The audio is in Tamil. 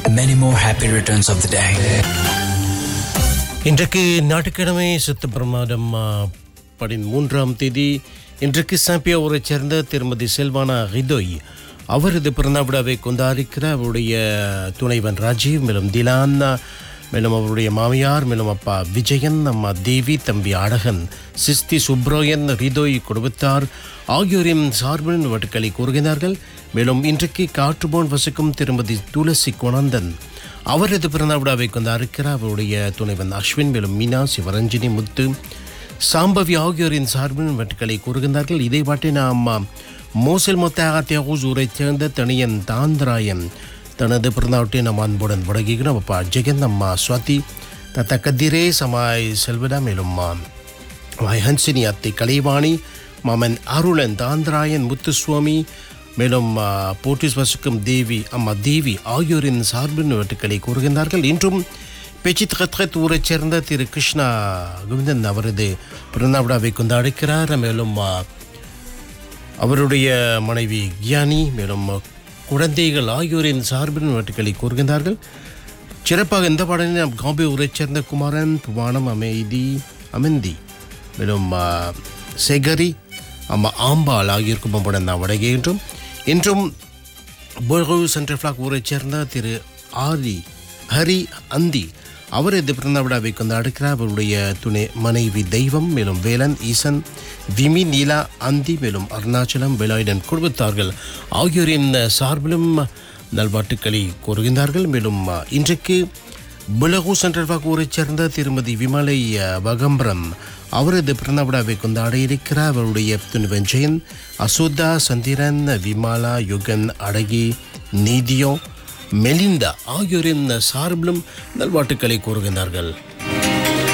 many more happy returns of the day. இன்றைக்கு ஞாயிற்றுக்கிழமை செப்டம்பர் மாதம் ஆ, பதிமூன்றாம் தேதி இன்றைக்கு சாம்பியா ஊரைச் சேர்ந்த திருமதி செல்வானா ஹிதோய் அவரது பிறந்த விழாவை கொண்டாடிக்கிற அவருடைய துணைவன் ராஜீவ் மேலும் திலான் மேலும் அவருடைய மாமியார் மேலும் அப்பா விஜயன் அம்மா தேவி தம்பி அழகன் சிஸ்தி சுப்ரோயன் ரிதோய் குடும்பத்தார் ஆகியோரின் சார்பின் வட்டுக்களை கூறுகிறார்கள் மேலும் இன்றைக்கு காற்றுபோன் வசிக்கும் திருமதி துளசி குணந்தன் அவரது பிறந்த விழாவை கொண்டாடுக்கிறார் அவருடைய துணைவன் அஸ்வின் மேலும் மீனா சிவரஞ்சினி முத்து சாம்பவி ஆகியோரின் சார்பின் வெட்டுக்களை கூறுகின்றார்கள் இதை பாட்டி நாம் மோசல் மொத்த ஊரைச் சேர்ந்த தனியன் தாந்தராயன் தனது பிறந்தவட்டை நாம் அன்புடன் வழங்குகிறோம் அப்பா ஜெகன் அம்மா சுவாதி தத்த கதிரே சமாய் செல்வதா மேலும் வாய் ஹன்சினி அத்தை கலைவாணி மாமன் அருளன் தாந்தராயன் முத்துசுவாமி மேலும் ஆ, போர்ட்டிஸ் வசிக்கும் தேவி அம்மா தேவி ஆகியோரின் சார்பின் வெட்டுக்களை கூறுகின்றார்கள் இன்றும் பெச்சித் கத்கத் ஊரைச் சேர்ந்த திரு கிருஷ்ணா கோவிந்தன் அவரது பிறந்த விழாவை கொண்டாடுக்கிறார் மேலும் ஆ, அவருடைய மனைவி கியானி மேலும் குழந்தைகள் ஆகியோரின் சார்பின் வெட்டுக்களை கூறுகின்றார்கள் சிறப்பாக இந்த பாடலில் நாம் காம்பே ஊரைச் சேர்ந்த குமாரன் புவானம் அமைதி அமைந்தி மேலும் ஆ, செகரி அம்மா ஆம்பாள் ஆகியோருக்கும் நம்முடன் நாம் வழங்குகின்றோம் இன்றும் பொல்கோ சென்ட்ரல் ஃபிளாக் ஊரைச் சேர்ந்த திரு ஆரி ஹரி அந்தி அவரது பிறந்த விழாவை கொண்டாடுக்கிறார் அவருடைய துணை மனைவி தெய்வம் மேலும் வேலன் ஈசன் விமி நீலா அந்தி மேலும் அருணாச்சலம் வேலாயுதன் குடும்பத்தார்கள் ஆகியோரின் சார்பிலும் நல்வாட்டுக்களை கூறுகின்றார்கள் மேலும் இன்றைக்கு புலகு சென்ட்ரல் ஃபிளாக் ஊரைச் சேர்ந்த திருமதி விமலை அஹ், வகம்பரம் அவரது பிறந்த விழாவை கொண்டாட இருக்கிறார் அவருடைய துணிவன் ஜெயன் அசோதா சந்திரன் விமாலா யுகன் அழகி நீதியோ மெலிந்தா ஆகியோரின் சார்பிலும் நல்வாட்டுக்களை கூறுகின்றார்கள்